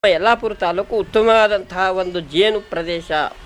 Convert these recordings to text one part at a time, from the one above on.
ಯಲ್ಲಾಪುರ ತಾಲೂಕು ಉತ್ತಮವಾದಂತಹ ಒಂದು ಜೇನು ಪ್ರದೇಶ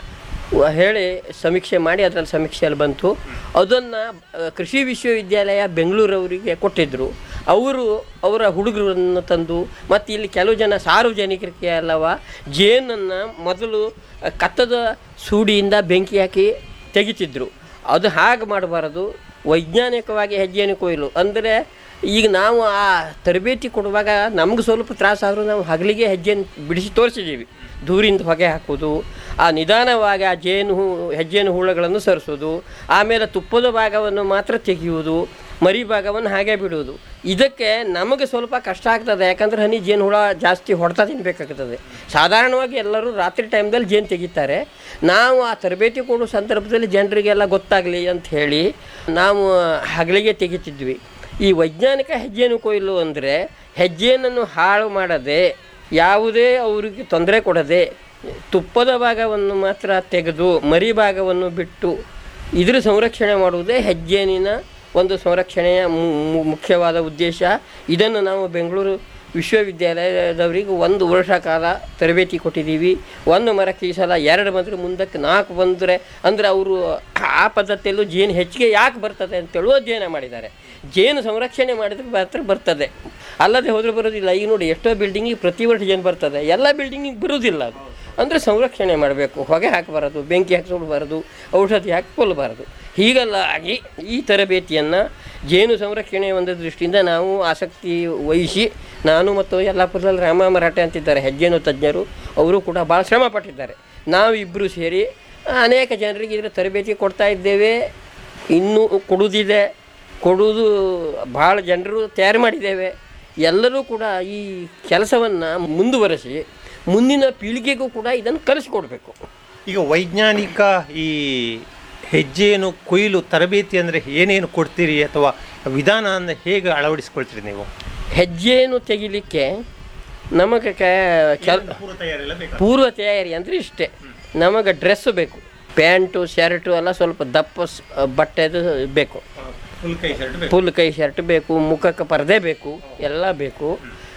ವ- ಹೇಳಿ ಸಮೀಕ್ಷೆ ಮಾಡಿ ಅದರಲ್ಲಿ ಸಮೀಕ್ಷೆಯಲ್ಲಿ ಬಂತು ಅದನ್ನು ಕೃಷಿ ವಿಶ್ವವಿದ್ಯಾಲಯ ಬೆಂಗಳೂರವರಿಗೆ ಕೊಟ್ಟಿದ್ದರು ಅವರು ಅವರ ಹುಡುಗರನ್ನು ತಂದು ಮತ್ತು ಇಲ್ಲಿ ಕೆಲವು ಜನ ಸಾರ್ವಜನಿಕರಿಗೆ ಅಲ್ಲವ ಜೇನನ್ನು ಮೊದಲು ಅ, ಕತ್ತದ ಸೂಡಿಯಿಂದ ಬೆಂಕಿ ಹಾಕಿ ತೆಗಿತಿದ್ರು ಅದು ಹಾಗೆ ಮಾಡಬಾರದು ವೈಜ್ಞಾನಿಕವಾಗಿ ಹೆಜ್ಜೆಯನ್ನು ಕೊಯ್ಲು ಅಂದರೆ ಈಗ ನಾವು ಆ ತರಬೇತಿ ಕೊಡುವಾಗ ನಮ್ಗೆ ಸ್ವಲ್ಪ ತ್ರಾಸಾದರೂ ನಾವು ಹಗಲಿಗೆ ಹೆಜ್ಜೆಯನ್ನು ಬಿಡಿಸಿ ತೋರಿಸಿದ್ದೀವಿ ದೂರಿಂದ ಹೊಗೆ ಹಾಕೋದು ಆ ನಿಧಾನವಾಗಿ ಆ ಜೇನು ಹೂ- ಹೆಜ್ಜೆನು ಹುಳುಗಳನ್ನು ಸರಿಸೋದು ಆಮೇಲೆ ತುಪ್ಪದ ಭಾಗವನ್ನು ಮಾತ್ರ ತೆಗೆಯುವುದು ಮರಿ ಭಾಗವನ್ನು ಹಾಗೆ ಬಿಡುವುದು ಇದಕ್ಕೆ ನಮಗೆ ಸ್ವಲ್ಪ ಕಷ್ಟ ಆಗ್ತದೆ ಯಾಕಂದ್ರೆ ಹನಿ ಜೇನು ಹುಳ ಜಾಸ್ತಿ ಹೊಡೆತ ತಿನ್ನಬೇಕಾಗ್ತದೆ ಸಾಧಾರಣವಾಗಿ ಎಲ್ಲರೂ ರಾತ್ರಿ ಟೈಮ್ದಲ್ಲಿ ಜೇನು ತೆಗಿತಾರೆ ನಾವು ಆ ತರಬೇತಿ ಕೊಡೋ ಸಂದರ್ಭದಲ್ಲಿ ಜನರಿಗೆಲ್ಲ ಗೊತ್ತಾಗಲಿ ಅಂತ ಹೇಳಿ ನಾವು ಹಗಲಿಗೆ ತೆಗಿತಿದ್ವಿ ಈ ವೈಜ್ಞಾನಿಕ ಹೆಜ್ಜೆನು ಕೊಯ್ಲು ಅಂದರೆ ಹೆಜ್ಜೆಯನ್ನು ಹಾಳು ಮಾಡದೆ ಯಾವುದೇ ಅವರಿಗೆ ತೊಂದರೆ ಕೊಡದೆ ತುಪ್ಪದ ಭಾಗವನ್ನು ಮಾತ್ರ ತೆಗೆದು ಮರಿ ಭಾಗವನ್ನು ಬಿಟ್ಟು ಇದ್ರ ಸಂರಕ್ಷಣೆ ಮಾಡುವುದೇ ಹೆಜ್ಜೇನಿನ ಒಂದು ಸಂರಕ್ಷಣೆಯ ಮು- ಮು- ಮುಖ್ಯವಾದ ಉದ್ದೇಶ ಇದನ್ನು ನಾವು ಬೆಂಗಳೂರು ವಿಶ್ವವಿದ್ಯಾಲಯದವರಿಗೆ ಒಂದು ವರ್ಷ ಕಾಲ ತರಬೇತಿ ಕೊಟ್ಟಿದ್ದೀವಿ ಒಂದು ಮರಕ್ಕೆ ಈ ಸಲ ಎರಡು ಬಂದರೆ ಮುಂದಕ್ಕೆ ನಾಲ್ಕು ಬಂದರೆ ಅಂದರೆ ಅವರು ಆ ಪದ್ಧತಿಯಲ್ಲೂ ಜೇನು ಹೆಚ್ಚಿಗೆ ಯಾಕೆ ಬರ್ತದೆ ಅಂತೇಳುವ ಅಧ್ಯಯನ ಮಾಡಿದ್ದಾರೆ ಜೇನು ಸಂರಕ್ಷಣೆ ಮಾಡಿದ್ರೆ ಮಾತ್ರ ಬರ್ತದೆ ಅಲ್ಲದೆ ಹೋದರೆ ಬರೋದಿಲ್ಲ ಈಗ ನೋಡಿ ಎಷ್ಟೋ ಬಿಲ್ಡಿಂಗಿಗೆ ಪ್ರತಿ ವರ್ಷ ಜೇನು ಬರ್ತದೆ ಎಲ್ಲ ಬಿಲ್ಡಿಂಗಿಗೆ ಬರೋದಿಲ್ಲ ಅದು ಅಂದರೆ ಸಂರಕ್ಷಣೆ ಮಾಡಬೇಕು ಹೊಗೆ ಹಾಕಬಾರದು ಬೆಂಕಿ ಹಾಕಿಸ್ಕೊಳ್ಬಾರದು ಔಷಧಿ ಹಾಕಿಕೊಳ್ಬಾರದು ಹೀಗೆಲ್ಲ ಆಗಿ ಈ ತರಬೇತಿಯನ್ನು ಜೇನು ಸಂರಕ್ಷಣೆ ಒಂದು ದೃಷ್ಟಿಯಿಂದ ನಾವು ಆಸಕ್ತಿ ವಹಿಸಿ ನಾನು ಮತ್ತು ಯಲ್ಲಾಪುರದಲ್ಲಿ ರಾಮ ಮರಾಠೆ ಅಂತಿದ್ದಾರೆ ಹೆಜ್ಜೇನು ತಜ್ಞರು ಅವರು ಕೂಡ ಭಾಳ ಶ್ರಮ ಪಟ್ಟಿದ್ದಾರೆ ನಾವಿಬ್ಬರು ಸೇರಿ ಅನೇಕ ಜನರಿಗೆ ಇದರ ತರಬೇತಿ ಕೊಡ್ತಾ ಇದ್ದೇವೆ ಇನ್ನೂ ಕೊಡುವುದಿದೆ ಕೊಡುವುದು ಭಾಳ ಜನರು ತಯಾರು ಮಾಡಿದ್ದೇವೆ ಎಲ್ಲರೂ ಕೂಡ ಈ ಕೆಲಸವನ್ನು ಮುಂದುವರೆಸಿ ಮುಂದಿನ ಪೀಳಿಗೆಗೂ ಕೂಡ ಇದನ್ನು ಕಲಿಸ್ಕೊಡ್ಬೇಕು ಈಗ ವೈಜ್ಞಾನಿಕ ಈ ಹೆಜ್ಜೆಯನ್ನು ಕೊಯ್ಲು ತರಬೇತಿ ಅಂದರೆ ಏನೇನು ಕೊಡ್ತೀರಿ ಅಥವಾ ವಿಧಾನ ಅಂದರೆ ಹೇಗೆ ಅಳವಡಿಸ್ಕೊಳ್ತೀರಿ ನೀವು ಹೆಜ್ಜೆಯನ್ನು ತೆಗಿಲಿಕ್ಕೆ ನಮಗೆ ಕ- ಕೆಲ ಪೂರ್ವ ತಯಾರಿ ಅಂದರೆ ಇಷ್ಟೇ ನಮಗೆ ಡ್ರೆಸ್ಸು ಬೇಕು ಪ್ಯಾಂಟು ಶರ್ಟು ಎಲ್ಲ ಸ್ವಲ್ಪ ದಪ್ಪ ಸ್- ಬಟ್ಟೆದು ಬೇಕು ಫುಲ್ ಕೈ ಶರ್ಟ್ ಫುಲ್ ಕೈ ಶರ್ಟ್ ಬೇಕು ಮುಖಕ್ಕೆ ಪರದೆ ಬೇಕು ಎಲ್ಲ ಬೇಕು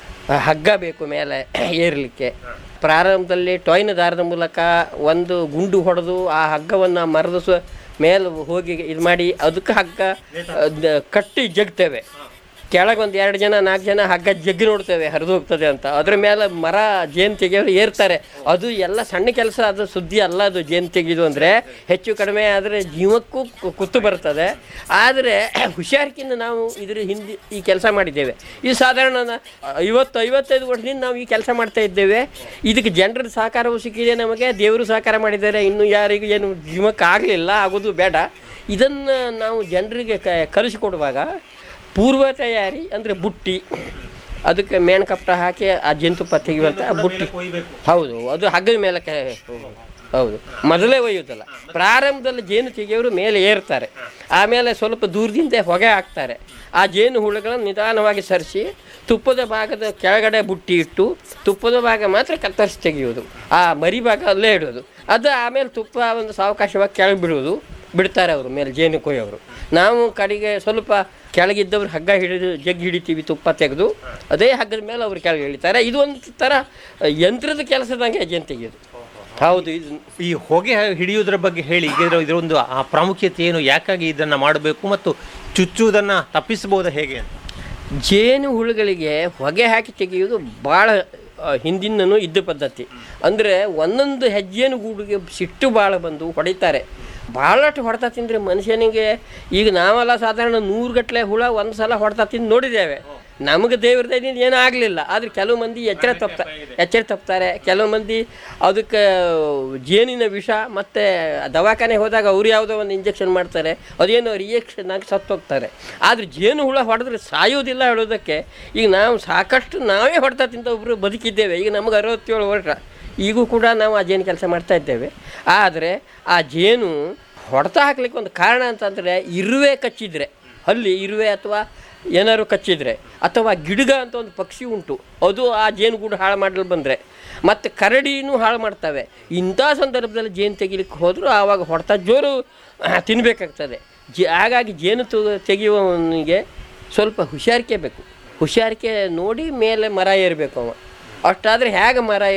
ಹಗ್ಗ ಬೇಕು ಮೇಲೆ ಏರಲಿಕ್ಕೆ ಪ್ರಾರಂಭದಲ್ಲಿ ಟೊಯ್ನ ದಾರದ ಮೂಲಕ ಒಂದು ಗುಂಡು ಹೊಡೆದು ಆ ಹಗ್ಗವನ್ನು ಮರದ ಸ ಮೇಲೆ ಹೋಗಿ ಇದು ಮಾಡಿ ಅದಕ್ಕೆ ಹಗ್ಗ ಅದ್ ಕಟ್ಟಿ ಜಗ್ತೇವೆ ಕೆಳಗೆ ಒಂದು ಎರಡು ಜನ ನಾಲ್ಕು ಜನ ಹಗ್ಗ ಜಗ್ಗಿ ನೋಡ್ತೇವೆ ಹರಿದು ಹೋಗ್ತದೆ ಅಂತ ಅದ್ರ ಮೇಲೆ ಮರ ಜೇನು ತೆಗೆಯೋರು ಏರ್ತಾರೆ ಅದು ಎಲ್ಲ ಸಣ್ಣ ಕೆಲಸ ಅದು ಸುದ್ದಿ ಅಲ್ಲ ಅದು ಜೇನು ತೆಗೆಯೋದು ಅಂದರೆ ಹೆಚ್ಚು ಕಡಿಮೆ ಆದರೆ ಜೀವಕ್ಕೂ ಕು- ಕುತ್ತು ಬರ್ತದೆ ಆದರೆ ಹುಷಾರಿಕೆಯಿಂದ ನಾವು ಇದ್ರ ಹಿಂದೆ ಈ ಕೆಲಸ ಮಾಡಿದ್ದೇವೆ ಇದು ಸಾಧಾರಣ ನ- ಐವತ್ತು ಐವತ್ತೈದು ವರ್ಷದಿಂದ ನಾವು ಈ ಕೆಲಸ ಮಾಡ್ತಾ ಇದ್ದೇವೆ ಇದಕ್ಕೆ ಜನರ ಸಹಕಾರವೂ ಸಿಕ್ಕಿದೆ ನಮಗೆ ದೇವರು ಸಹಕಾರ ಮಾಡಿದ್ದಾರೆ ಇನ್ನು ಯಾರಿಗೂ ಏನು ಜೀವಕ್ಕೆ ಆಗಲಿಲ್ಲ ಆಗೋದು ಬೇಡ ಇದನ್ನು ನಾವು ಜನರಿಗೆ ಕ ಕಲಿಸಿಕೊಡುವಾಗ ಪೂರ್ವ ತಯಾರಿ ಅಂದರೆ ಬುಟ್ಟಿ ಅದಕ್ಕೆ ಮೇಣ ಕಪ್ಪಟ ಹಾಕಿ ಆ ಜೇನುತುಪ್ಪ ತೆಗೆಯುವಂಥ ಆ ಬುಟ್ಟಿ ಹೌದು ಅದು ಹಗ್ಗದ ಮೇಲೆ ಕ- ಹೌದು ಮೊದಲೇ ಒಯ್ಯೋದಲ್ಲ ಪ್ರಾರಂಭದಲ್ಲಿ ಜೇನು ತೆಗೆಯೋರು ಮೇಲೆ ಏರ್ತಾರೆ ಆಮೇಲೆ ಸ್ವಲ್ಪ ದೂರದಿಂದ ಹೊಗೆ ಹಾಕ್ತಾರೆ ಆ ಜೇನು ಹುಳುಗಳನ್ನು ನಿಧಾನವಾಗಿ ಸರಿಸಿ ತುಪ್ಪದ ಭಾಗದ ಕೆಳಗಡೆ ಬುಟ್ಟಿ ಇಟ್ಟು ತುಪ್ಪದ ಭಾಗ ಮಾತ್ರ ಕತ್ತರಿಸಿ ತೆಗೆಯೋದು ಆ ಮರಿ ಭಾಗ ಅಲ್ಲೇ ಇಡೋದು ಅದು ಆಮೇಲೆ ತುಪ್ಪ ಒಂದು ಸಾವಕಾಶವಾಗಿ ಕೆಳಗೆ ಬಿಡೋದು ಬಿಡ್ತಾರೆ ಅವರು ಮೇಲೆ ಜೇನು ಕೊಯ್ಯೋರು ನಾವು ಕಡೆಗೆ ಸ್ವಲ್ಪ ಕೆಳಗಿದ್ದವ್ರು ಹಗ್ಗ ಹಿಡಿದು ಜಗ್ಗಿ ಹಿಡಿತೀವಿ ತುಪ್ಪ ತೆಗೆದು ಅದೇ ಹಗ್ಗದ ಮೇಲೆ ಅವ್ರು ಕೆಳಗೆ ಇಳಿತಾರೆ ಇದು ಒಂದು ಥರ ಯಂತ್ರದ ಕೆಲಸದಂಗೆ ಜೇನು ತೆಗೆಯೋದು ಹೌದು ಇದು ಈ ಹೊಗೆ ಹಿಡಿಯುವುದರ ಬಗ್ಗೆ ಹೇಳಿ ಈಗ ಇದರ ಇದರೊಂದು ಆ ಪ್ರಾಮುಖ್ಯತೆ ಏನು ಯಾಕಾಗಿ ಇದನ್ನು ಮಾಡಬೇಕು ಮತ್ತು ಚುಚ್ಚುವುದನ್ನು ತಪ್ಪಿಸಬಹುದಾ ಹೇಗೆ ಅಂತ ಜೇನು ಹುಳುಗಳಿಗೆ ಹೊಗೆ ಹಾಕಿ ತೆಗೆಯುವುದು ಭಾಳ ಹಿಂದಿನೂ ಇದ್ದ ಪದ್ಧತಿ ಅಂದರೆ ಒಂದೊಂದು ಹೆಜ್ಜೆನು ಗೂಡಿಗೆ ಸಿಟ್ಟು ಭಾಳ ಬಂದು ಹೊಡಿತಾರೆ ಭಾಳಷ್ಟು ಹೊಡೆತ ತಿಂದರೆ ಮನುಷ್ಯನಿಗೆ ಈಗ ನಾವೆಲ್ಲ ಸಾಧಾರಣ ನೂರುಗಟ್ಟಲೆ ಹುಳ ಒಂದು ಸಲ ಹೊಡೆತ ತಿಂದು ನೋಡಿದ್ದೇವೆ ನಮಗೆ ದೇವ್ರ ದಯದಿಂದ ಏನೂ ಆಗಲಿಲ್ಲ ಆದರೆ ಕೆಲವು ಮಂದಿ ಎಚ್ಚರ ತಪ್ತಾರೆ ಎಚ್ಚರ ತಪ್ತಾರೆ ಕೆಲವು ಮಂದಿ ಅದಕ್ಕೆ ಜೇನಿನ ವಿಷ ಮತ್ತು ದವಾಖಾನೆ ಹೋದಾಗ ಅವ್ರು ಯಾವುದೋ ಒಂದು ಇಂಜೆಕ್ಷನ್ ಮಾಡ್ತಾರೆ ಅದೇನೋ ರಿಯೇಕ್ಷನ್ ಆಗಿ ಸತ್ತೋಗ್ತಾರೆ ಆದರೆ ಜೇನು ಹುಳ ಹೊಡೆದ್ರೆ ಸಾಯೋದಿಲ್ಲ ಹೇಳೋದಕ್ಕೆ ಈಗ ನಾವು ಸಾಕಷ್ಟು ನಾವೇ ಹೊಡೆತ ತಿಂತ ಒಬ್ಬರು ಬದುಕಿದ್ದೇವೆ ಈಗ ನಮಗೆ ಅರವತ್ತೇಳು ವರ್ಷ ಈಗೂ ಕೂಡ ನಾವು ಆ ಜೇನು ಕೆಲಸ ಮಾಡ್ತಾ ಇದ್ದೇವೆ ಆದರೆ ಆ ಜೇನು ಹೊಡೆತ ಹಾಕ್ಲಿಕ್ಕೆ ಒಂದು ಕಾರಣ ಅಂತಂದರೆ ಇರುವೆ ಕಚ್ಚಿದ್ರೆ ಹಲ್ಲಿ ಇರುವೆ ಅಥವಾ ಏನಾದ್ರು ಕಚ್ಚಿದ್ರೆ ಅಥವಾ ಗಿಡಗ ಅಂತ ಒಂದು ಪಕ್ಷಿ ಉಂಟು ಅದು ಆ ಜೇನುಗೂಡು ಹಾಳು ಮಾಡಲು ಬಂದರೆ ಮತ್ತು ಕರಡಿನೂ ಹಾಳು ಮಾಡ್ತವೆ ಇಂಥ ಸಂದರ್ಭದಲ್ಲಿ ಜೇನು ತೆಗಿಲಿಕ್ಕೆ ಹೋದರೂ ಆವಾಗ ಹೊಡೆತ ಜೋರು ತಿನ್ನಬೇಕಾಗ್ತದೆ ಜೆ ಹಾಗಾಗಿ ಜೇನು ತು ತೆಗೆಯುವವನಿಗೆ ಸ್ವಲ್ಪ ಹುಷಾರಿಕೆ ಬೇಕು ಹುಷಾರಿಕೆ ನೋಡಿ ಮೇಲೆ ಮರ ಏರಬೇಕು ಅವ ಅಷ್ಟಾದ್ರೆ ಹೇಗೆ ಮರ